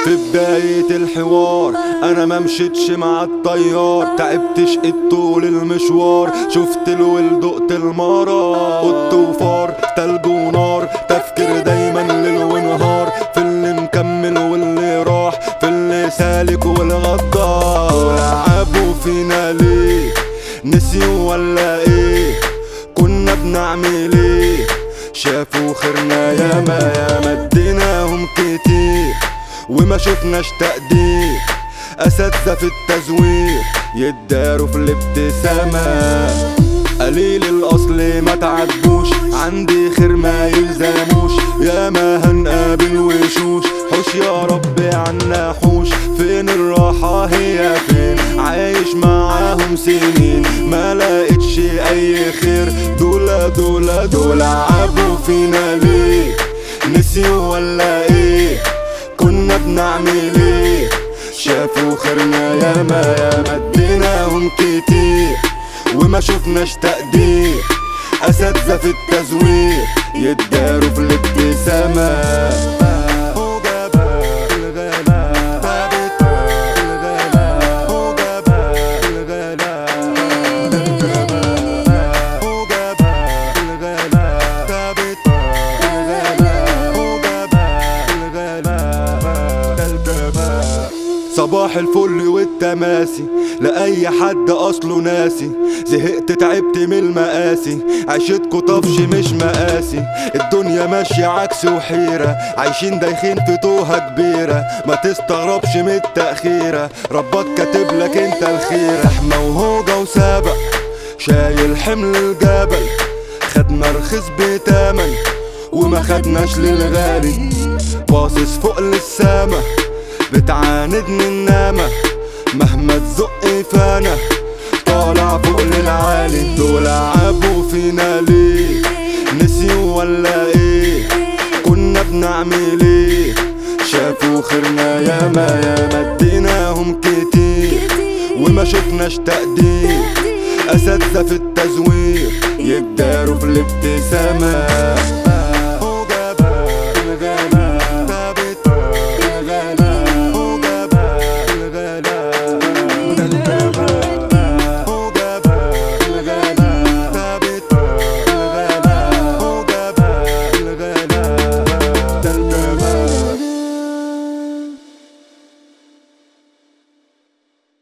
في بداية الحوار انا ما مشيتش مع الطيار تعبت شقيت طول المشوار شفت الولد دقت المرار قط وفار تلج ونار تفكير دايما ليل ونهار في اللي مكمل واللي راح في اللي سالك والغدار لعبوا فينا ليه نسيوا ولا ايه كنا بنعمل ايه شافوا خيرنا ياما ياما اديناهم كتير وما شفناش تقدير اساتذة في التزوير يداروا في الابتسامة قليل الاصل ما تعجبوش عندي خير ما يلزموش يا ما هنقابل وشوش حوش يا رب عنا حوش فين الراحة هي فين عايش معاهم سنين ما لقيتش اي خير دول دول دول عبوا فينا ليه نسيوا ولا ايه كنا بنعمل ايه شافوا خيرنا ياما ياما اديناهم كتير وما شفناش تقدير اساتذة في التزوير يداروا في الابتسامة صباح الفل والتماسي لأي حد أصله ناسي زهقت تعبت من المقاسي عيشتكوا طفش مش مقاسي الدنيا ماشية عكس وحيرة عايشين دايخين في توهة كبيرة ما تستغربش من التأخيرة ربك كاتب لك انت الخير رحمة وهوجة وسابق شايل حمل الجبل خدنا رخيص بتمن وما خدناش للغالي باصص فوق للسما بتعاندني النامة مهما تزق فانا طالع فوق للعالي دول عابوا فينا ليه نسيوا ولا ايه كنا بنعمل ايه شافوا خيرنا ياما ياما اديناهم كتير وما شفناش تقدير اساتذة في التزوير يداروا في الابتسامة